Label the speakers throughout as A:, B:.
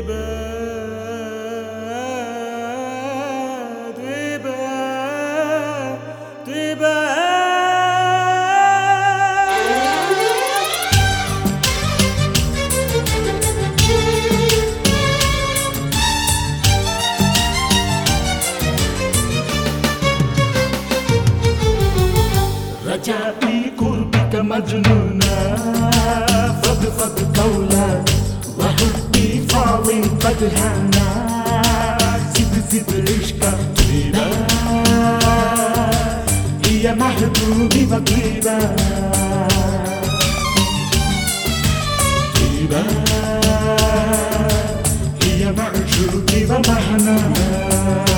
A: ദ്വീപ ദ്വീപ ദ്വീപ رجائي قربك مجنونا فضفض قولا وحبي فاض قد هانا زد زد عشقا طيبا هي محبوبي وطيبا طيبا هي معشوقي ومهناها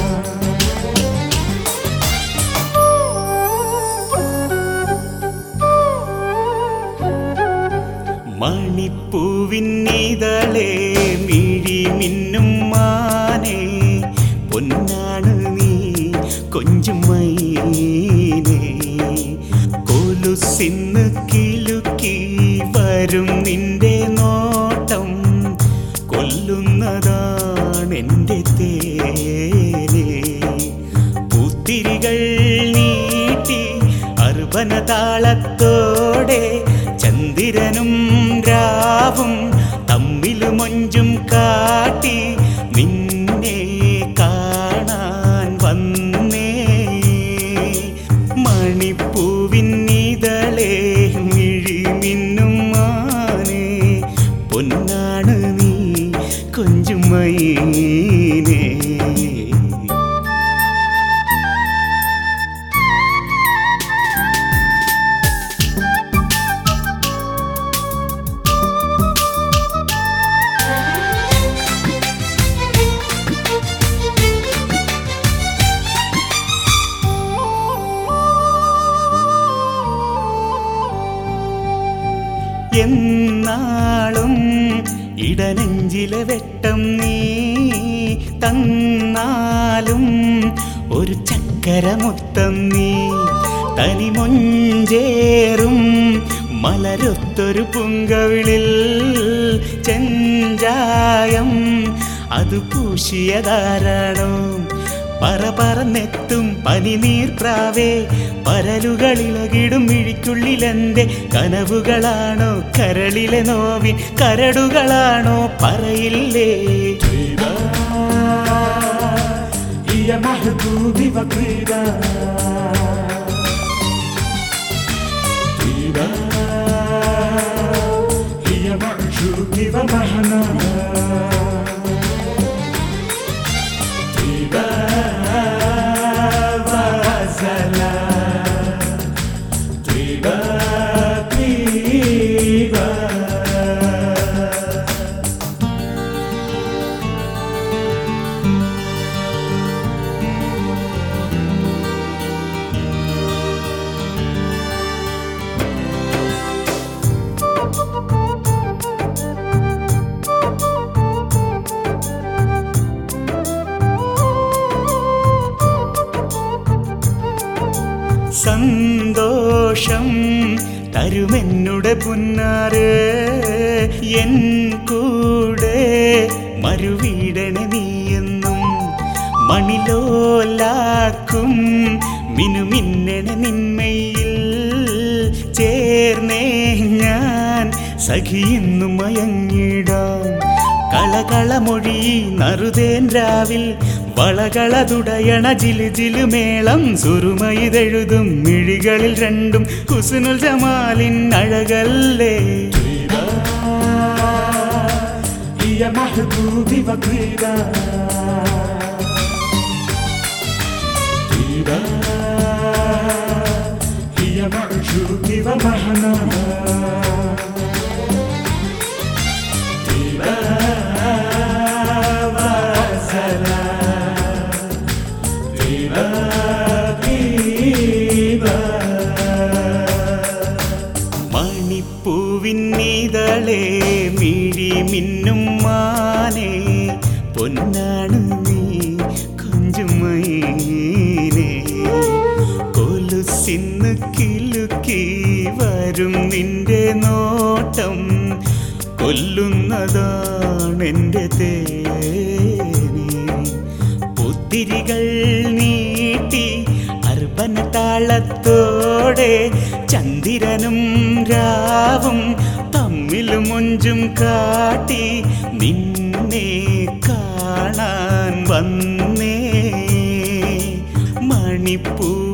B: മണിപ്പൂവിന്നിതളേ മിഴി മിന്നും മാനേ പൊന്നാണ് നീ കൊഞ്ചും മൈനേ കൊലുസിന്ന് കിലുക്കി വരും നിന്റെ നോട്ടം കൊല്ലുന്നതാണെൻ്റെ തേനേ പൂത്തിരികൾ നീട്ടി അർബന താളത്തോടെ ചന്ദ്രനും രാവും തമ്മിൽ മൊഞ്ചും കാട്ടി നിന്നെ കാണാൻ വന്നേ മണിപ്പൂവിന്നിതളേ മിഴി മിന്നും മാനേ പൊന്നാണ് നീ കൊഞ്ചുമൈനേ എന്നാളും ഇടനെഞ്ചിലെ വെട്ടം നീ തന്നാലും ഒരു ചക്കരമുത്തം നീ തനിമൊഞ്ചേറും മലരൊത്തൊരു പുങ്കവിളിൽ ചെഞ്ചായം അത് പൂശിയതാരാണോ പറ പറന്നെത്തും പനിനീർ പ്രാവേ പരലുകളിളകിടും മിഴിക്കുള്ളിലെന്റെ കനവുകളാണോ കരളിലെ നോവിൻ കരടുകളാണോ പറയില്ലേ
A: طيبة هي محبوبي وطيبة طيبة هي معشوقي ومهناها طيبة وسلام طيبة طيبة
B: സന്തോഷം തരുമെന്നുടെ പുന്നാറ് എൻ കൂടെ മറുവീടണ നീയെന്നും മണിലോലാക്കും മിനുമിന്നണ നിന്മയിൽ ചേർന്നേ ഞാൻ സഖിയെന്നു മയങ്ങിടാം കളകളമൊഴി നറുതേൻ രാവിൽ വളകളതുടയണ ജിലു ജിലു മേളം സുറുമയിതെഴുതും മിഴികളിൽ രണ്ടും ഹുസ്നുൽ ജമാലിൻ അഴകല്ലേ
A: طيبة هي محبوبي وطيبة طيبة هي معشوقي ومهناها طيبة وسلام طيبة طيبة
B: മണിപ്പൂവിന്നിതളേ മിഴി മിന്നും മാനേ പൊന്നാണ് നീ കൊഞ്ചുമൈനേ കൊലുസിന്ന് കിലുക്കി വരും നിന്റെ നോട്ടം കൊല്ലുന്നതാണെൻ്റെ തേനെ പുത്തിരികൾ നീട്ടി അർബന താളത്തോടെ ചന്ദ്രനും രാവും തമ്മിൽ മുഞ്ചും കാട്ടി നിന്നെ കാണാൻ വന്നേ മണിപ്പൂ